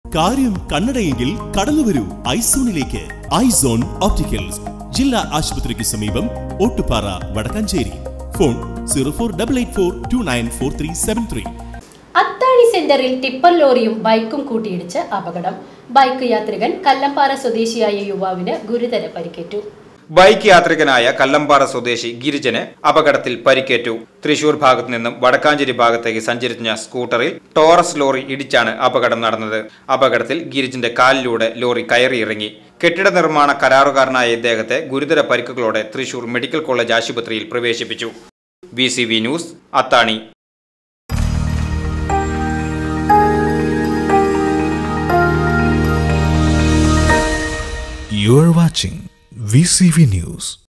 കാര്യം കണ്ണടയെങ്കിൽ കടന്നു വരൂ ഐസോണിലേക്ക് ഐസോൺ ഓപ്റ്റിക്കൽസ് ജില്ലാ ആശുപത്രിക്ക് സമീപം Ottupara Vadakkanchery phone zero four double eight four two nine four three seven three Athani സെന്ററിൽ ടിപ്പർ ലോറിയും ബൈക്കും കൂട്ടിയിടിച്ച് അപകടം ബൈക്ക് യാത്രികൻ കല്ലമ്പാറ സ്വദേശിയായ യുവാവിന് ഗുരുതര പരിക്കേറ്റു ബൈക്ക് യാത്രികനായ കല്ലമ്പാറ സ്വദേശി ഗിരിജന് അപകടത്തിൽ പരിക്കേറ്റു തൃശൂർ ഭാഗത്തു നിന്നും വടക്കാഞ്ചേരി ഭാഗത്തേക്ക് സഞ്ചരിച്ച സ്കൂട്ടറിൽ ടോറസ് ലോറി ഇടിച്ചാണ് അപകടം നടന്നത് അപകടത്തിൽ ഗിരിജന്റെ കാലിലൂടെ ലോറി കയറിയിറങ്ങി കെട്ടിട നിർമ്മാണ കരാറുകാരനായ ഇദ്ദേഹത്തെ ഗുരുതര പരിക്കുകളോടെ തൃശൂർ മെഡിക്കൽ കോളേജ് ആശുപത്രിയിൽ പ്രവേശിപ്പിച്ചു V news Athani You are watching VCV News.